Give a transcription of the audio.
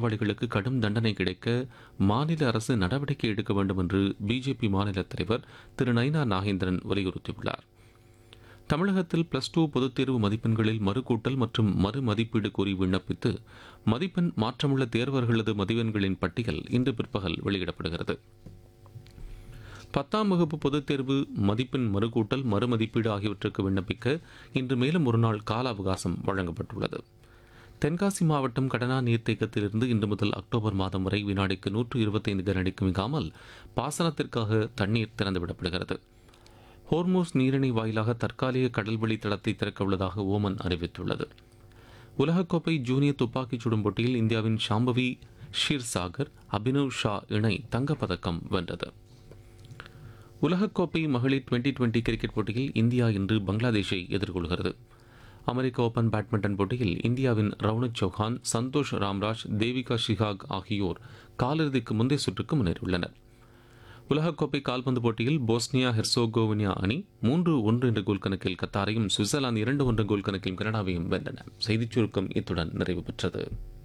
குற்றவாளிகளுக்கு கடும் தண்டனை கிடைக்க மாநில அரசு நடவடிக்கை எடுக்க வேண்டும் என்று பிஜேபி மாநில தலைவர் திரு நயினா நாகேந்திரன் வலியுறுத்தியுள்ளார் தமிழகத்தில் பிளஸ் டூ பொதுத் தேர்வு மதிப்பெண்களில் மறுகூட்டல் மற்றும் மறுமதிப்பீடு கோரி விண்ணப்பித்து மதிப்பெண் மாற்றமுள்ள தேர்வர்களது மதிப்பெண்களின் பட்டியல் இன்று பிற்பகல் வெளியிடப்படுகிறது பத்தாம் வகுப்பு பொதுத் தேர்வு மதிப்பெண் மறுகூட்டல் மறுமதிப்பீடு ஆகியவற்றுக்கு விண்ணப்பிக்க இன்று மேலும் ஒரு நாள் கால அவகாசம் வழங்கப்பட்டுள்ளது தென்காசி மாவட்டம் கடனா நீர்த்தேக்கத்திலிருந்து இன்று முதல் அக்டோபர் மாதம் வரை வினாடிக்கு நூற்று இருபத்தைந்து கனஅடிக்கு மிகாமல் பாசனத்திற்காக தண்ணீர் திறந்துவிடப்படுகிறது ஹோர்மோஸ் நீரிணை வாயிலாக தற்காலிக கடல்வழி தளத்தை திறக்க உள்ளதாக ஓமன் அறிவித்துள்ளது உலகக்கோப்பை ஜூனியர் துப்பாக்கிச் சுடும் போட்டியில் இந்தியாவின் ஷாம்பவி ஷீர்சாகர் அபினவ் ஷா இணை தங்கப்பதக்கம் வென்றது உலகக்கோப்பை மகளிர் டுவெண்டி டுவெண்டி கிரிக்கெட் போட்டியில் இந்தியா இன்று பங்களாதேஷை எதிர்கொள்கிறது அமெரிக்க ஓபன் பேட்மிண்டன் போட்டியில் இந்தியாவின் ரவுனக் சௌஹான் சந்தோஷ் ராம்ராஜ் தேவிகா ஷிகாக் ஆகியோர் காலிறுதிக்கு முந்தைய சுற்றுக்கு முன்னேறியுள்ளனர் உலகக்கோப்பை கால்பந்து போட்டியில் போஸ்னியா ஹெர்சோகோவினியா அணி மூன்று ஒன்று என்ற கோல் கணக்கில் கத்தாரையும் சுவிட்சர்லாந்து இரண்டு ஒன்று கோல் கணக்கில் கனடாவையும் வென்றன செய்திச் சுருக்கம் இத்துடன் நிறைவு பெற்றது